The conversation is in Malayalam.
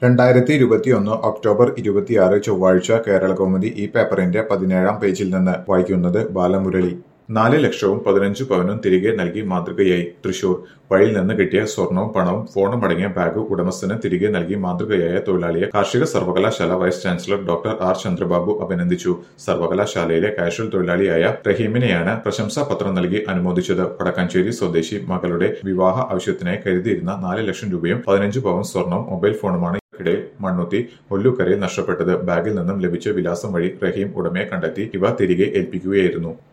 രണ്ടായിരത്തി ഇരുപത്തിയൊന്ന് ഒക്ടോബർ ഇരുപത്തിയാറ് ചൊവ്വാഴ്ച കേരളകൗമുദി ഈ പേപ്പറിന്റെ പതിനേഴാം പേജിൽ നിന്ന് വായിക്കുന്നത് ബാലമുരളി നാല് ലക്ഷവും പതിനഞ്ച് പവനും തിരികെ നൽകി മാതൃകയായി തൃശൂർ വഴിയിൽ നിന്ന് കിട്ടിയ സ്വർണവും പണവും ഫോണും അടങ്ങിയ ബാഗ് ഉടമസ്ഥന് തിരികെ നൽകി മാതൃകയായ തൊഴിലാളിയെ കാർഷിക സർവകലാശാല vice chancellor doctor R Chandrababu അഭിനന്ദിച്ചു സർവകലാശാലയിലെ കാഷ്വൽ തൊഴിലാളിയായ റഹീമിനെയാണ് പ്രശംസാ പത്രം നൽകി അനുമോദിച്ചത് വടക്കാഞ്ചേരി സ്വദേശി മകളുടെ വിവാഹ ആവശ്യത്തിനായി കരുതിയിരുന്ന നാല് ലക്ഷം രൂപയും പതിനഞ്ച് പവൻ സ്വർണവും മൊബൈൽ ഫോണുമാണ് ിടെ മണ്ണുത്തി ഒല്ലുക്കരയിൽ നഷ്ടപ്പെട്ടത് ബാഗിൽ നിന്നും ലഭിച്ച വിലാസം വഴി റഹീം ഉടമയെ കണ്ടെത്തി ഇവ തിരികെ ഏൽപ്പിക്കുകയായിരുന്നു